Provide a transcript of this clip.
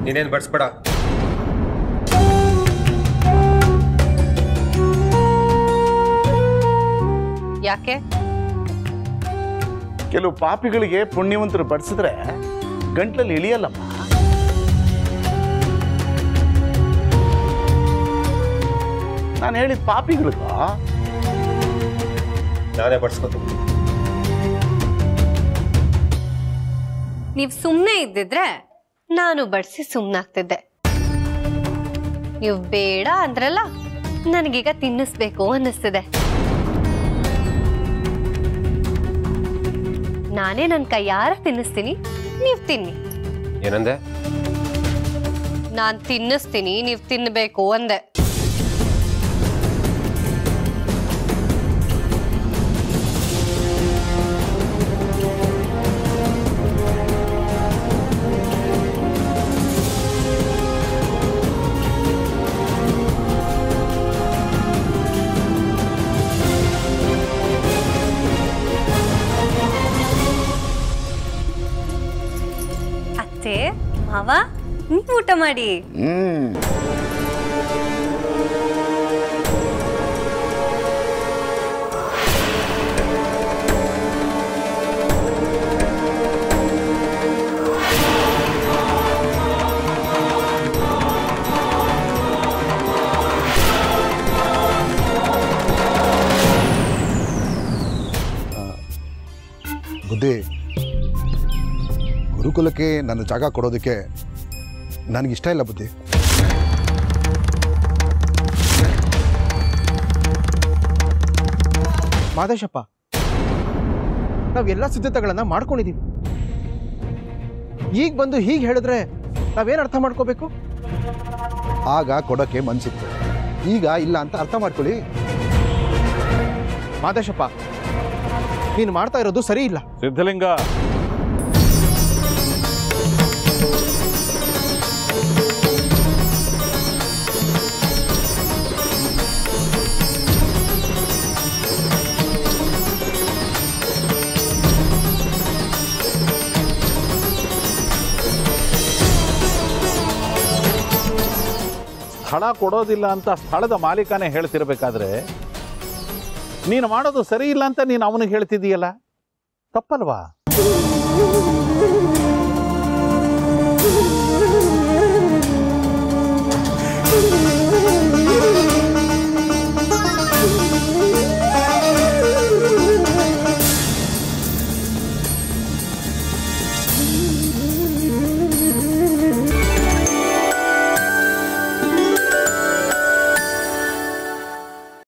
ನೀನೇನು ಬಡಿಸ್ಬೇಡ ಯಾಕೆ ಕೆಲವು ಪಾಪಿಗಳಿಗೆ ಪುಣ್ಯವಂತರು ಬಡಿಸಿದ್ರೆ ಗಂಟ್ಲಲ್ಲಿ ಇಳಿಯಲ್ಲಮ್ಮ ನಾನು ಹೇಳಿದ ಪಾಪಿಗಳಿಗ ನಾನೇ ಬಡಿಸ್ಕೊತೀನಿ ನೀವ್ ಸುಮ್ನೆ ಇದ್ದಿದ್ರೆ ನಾನು ಬಡ್ಸಿ ಸುಮ್ನಾಗ್ತಿದ್ದೆ ನೀವು ಬೇಡ ಅಂದ್ರಲ್ಲ ನನಗೀಗ ತಿನ್ನಿಸ್ಬೇಕು ಅನ್ನಿಸ್ತಿದೆ ನಾನೇ ನನ್ನ ಕೈಯಾರ ತಿನ್ನಿಸ್ತೀನಿ ನೀವು ತಿನ್ನಿ ಏನಂದೆ ನಾನ್ ತಿನ್ನಿಸ್ತೀನಿ ನೀವು ತಿನ್ಬೇಕು ಅಂದೆ ಅತ್ತೆ ಮಾವ ನೀವು ಊಟ ಮಾಡಿ ಹ್ಮ್ ಬುದ್ಧಿ ಗುರುಕುಲಕ್ಕೆ ನನ್ನ ಜಾಗ ಕೊಡೋದಕ್ಕೆ ನನಗಿಷ್ಟ ಇಲ್ಲ ಬುದ್ಧಿ ಮಾದೇಶಪ್ಪ ನಾವೆಲ್ಲ ಸಿದ್ಧತೆಗಳನ್ನ ಮಾಡ್ಕೊಂಡಿದೀವಿ ಈಗ ಬಂದು ಹೀಗೆ ಹೇಳಿದ್ರೆ ನಾವೇನು ಅರ್ಥ ಮಾಡ್ಕೋಬೇಕು ಆಗ ಕೊಡೋಕ್ಕೆ ಮನ್ಸಿತ್ತು ಈಗ ಇಲ್ಲ ಅಂತ ಅರ್ಥ ಮಾಡ್ಕೊಳ್ಳಿ ಮಾದೇಶಪ್ಪ ನೀನು ಮಾಡ್ತಾ ಇರೋದು ಸರಿ ಇಲ್ಲ ಸಿದ್ಧಲಿಂಗ ಸ್ಥಳ ಕೊಡೋದಿಲ್ಲ ಅಂತ ಸ್ಥಳದ ಮಾಲೀಕನೇ ಹೇಳ್ತಿರ್ಬೇಕಾದ್ರೆ ನೀನು ಮಾಡೋದು ಸರಿ ಇಲ್ಲ ಅಂತ ನೀನು ಅವನಿಗೆ ಹೇಳ್ತಿದ್ದೀಯಲ್ಲ ತಪ್ಪಲ್ವಾ